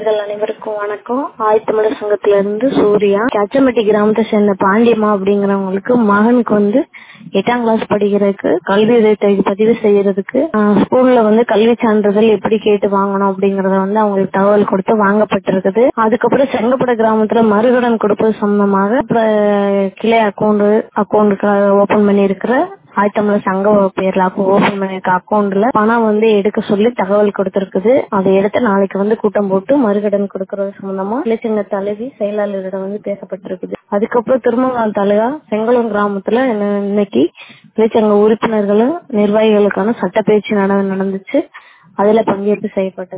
உங்கள் அனைவருக்கும் வணக்கம் ஆயத்தமிழர் சங்கத்துல இருந்து சூர்யா கச்சம்பட்டி கிராமத்தை சேர்ந்த பாண்டியம்மா அப்படிங்கிறவங்களுக்கு மகனுக்கு வந்து எட்டாம் கிளாஸ் படிக்கிறதுக்கு கல்வி உதவித்தொகை பதிவு செய்யறதுக்கு ஆஹ், ஸ்கூல்ல வந்து கல்வி சான்றிதழ் எப்படி கேட்டு வாங்கணும் அப்படிங்கறத வந்து அவங்களுக்கு தகவல் கொடுத்து வாங்கப்பட்டிருக்குது அதுக்கப்புறம் செங்கப்பட கிராமத்துல மறுகடன் கொடுப்பது சம்பந்தமாக அப்புறம் கிளை அக்கௌண்ட் அக்கௌண்ட் ஓபன் பண்ணி இருக்கிற ஆயத்தமிழர் சங்க பேர்ல ஓபன் பண்ணிருக்க அக்கௌண்ட்ல பணம் வந்து எடுக்க சொல்லி தகவல் கொடுத்திருக்குது அதை எடுத்து நாளைக்கு வந்து கூட்டம் போட்டு மறுகடன் கொடுக்கறது சம்பந்தமா இளைச்சங்க தலைவி செயலாளரிடம் வந்து பேசப்பட்டிருக்குது அதுக்கப்புறம் திருமங்கலம் தாலுகா செங்கலம் கிராமத்துல இன்ன- இன்னைக்கு இளைச்சங்க உறுப்பினர்களும் நிர்வாகிகளுக்கான சட்டப்பயிற்சி நட நடந்துச்சு அதுல பங்கேற்பு செய்யப்பட்டது